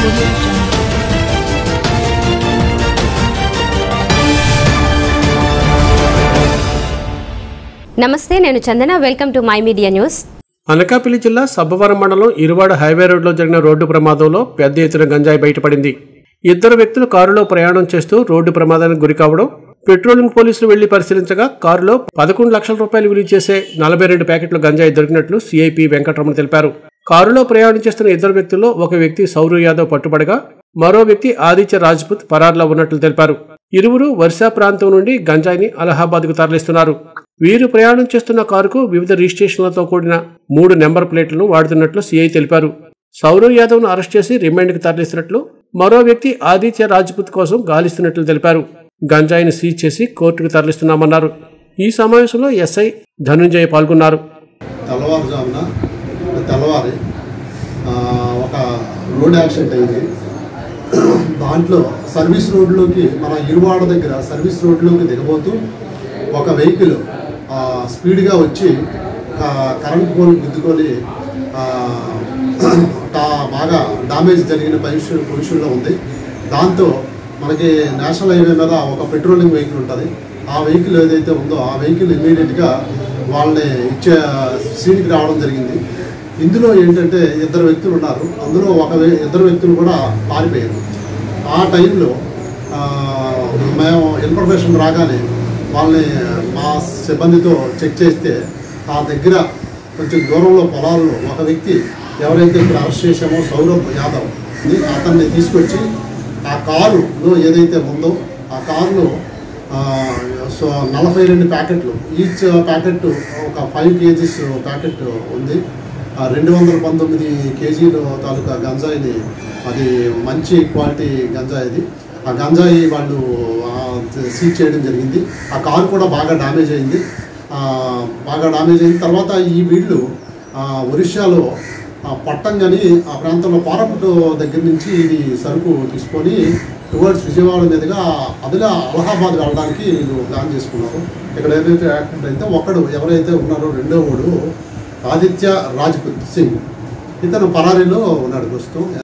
Audio Jungle. నమస్తే నేను Chandana welcome to my media news Anakapalli జిల్లా సబ్బవరం మండలం ఇరువాడ హైవే రోడ్లో జరిగిన రోడ్డు ప్రమాదంలో పెద్ద ఎత్తున గంజాయి బయటపడింది ఇద్దరు వ్యక్తులు కారులో ప్రయాణం చేస్తూ రోడ్డు ప్రమాదానికి గురి కావడం పెట్రోలింగ్ పోలీసులు వెళ్లి పరిశీలించగా కారులో పదకొండు లక్షల రూపాయలు విలువ చేసే నలభై రెండు ప్యాకెట్ల గంజాయి దొరికినట్లు సిఐపి వెంకటరమణ తెలిపారు కారులో ప్రయాణం చేస్తున్న ఇద్దరు వ్యక్తుల్లో ఒక వ్యక్తి సౌరు యాదవ్ పట్టుబడగా మరో వ్యక్తి ఆదిత్య రాజ్పుత్ పరార్లో ఉన్నట్లు తెలిపారు ఇరువురు వర్షా ప్రాంతం నుండి గంజాయిని అలహాబాద్కు తరలిస్తున్నారు వీరు ప్రయాణం చేస్తున్న కారుకు వివిధ రిజిస్ట్రేషన్లతో కూడిన మూడు నెంబర్ ప్లేట్లను వాడుతున్నట్లు సిఐ తెలిపారు సౌరవ్ యాదవ్ను అరెస్ట్ చేసి రిమాండ్కి తరలిస్తున్నట్లు మరో వ్యక్తి ఆదిత్య రాజ్పుత్ కోసం గాలిస్తున్నట్లు తెలిపారు గంజాయిని సీజ్ చేసి కోర్టుకు తరలిస్తున్నామన్నారు ఈ సమావేశంలో ఎస్ఐ ధనుంజయ పాల్గొన్నారు తెల్లవారుజామున తెల్లవారి ఆ, ఒక రోడ్ యాక్సిడెంట్ అయింది దాంట్లో సర్వీస్ రోడ్లోకి మన ఇరువాడ దగ్గర సర్వీస్ రోడ్లోకి దిగబోతూ ఒక వెహికల్ ఆ, స్పీడ్గా వచ్చి క- కరెంట్ పోల్ గుద్దుకొని ఆ, డా- బాగా డామేజ్ జరిగిన పొజిషన్ పొజిషన్లో ఉంది దాంతో మనకి నేషనల్ హైవే మీద ఒక పెట్రోలింగ్ వెహికల్ ఉంటుంది ఆ వెహికల్ ఏదైతే ఉందో ఆ వెహికల్ ఇమ్మీడియట్గా వాళ్ళని ఇచ్చే సీన్కి రావడం జరిగింది ఇందులో ఏంటంటే ఇద్దరు వ్యక్తులు ఉన్నారు అందులో ఒక వ్య- ఇద్దరు వ్యక్తులు కూడా పారిపోయారు ఆ టైంలో ఆ, మేము ఇన్ఫర్మేషన్ రాగానే వాళ్ళని మా సిబ్బందితో చెక్ చేస్తే ఆ దగ్గర కొంచెం దూరంలో పొలాల్లో ఒక వ్యక్తి ఎవరైతే ఇప్పుడు అరెస్ట్ చేశామో సౌరభ్ యాదవ్ ని అతన్ని తీసుకొచ్చి ఆ కారులో ఏదైతే ఉందో ఆ కారులో ఆ, సో నలభై రెండు ప్యాకెట్లు ఈచ్ ప్యాకెట్ ఒక ఫైవ్ కేజీస్ ప్యాకెట్ ఉంది ఆ రెండు వందల పంతొమ్మిది కేజీలు తాలూకా గంజాయిని అది మంచి క్వాలిటీ గంజాయిది ఆ గంజాయి వాళ్ళు సీజ్ చేయడం జరిగింది ఆ కారు కూడా బాగా డ్యామేజ్ అయింది ఆ, బాగా డ్యామేజ్ అయిన తర్వాత ఈ వీళ్ళు ఆ, ఒరిస్సాలో ఆ, పట్టంగని ఆ ప్రాంతంలో పారపుట్టు దగ్గర నుంచి ఇది సరుకు తీసుకొని టువర్డ్స్ విజయవాడ మీదుగా అదిలా అలహాబాద్ వెళ్ళడానికి వీళ్ళు ప్లాన్ చేసుకున్నారు ఇక్కడ ఏదైతే యాక్సిడెంట్ అయితే ఒకడు ఎవరైతే ఉన్నారో రెండో వాడు ఆదిత్య రాజ్పుత్ సింగ్ ఇతను పరారీలో ఉన్నాడు ప్రస్తుతం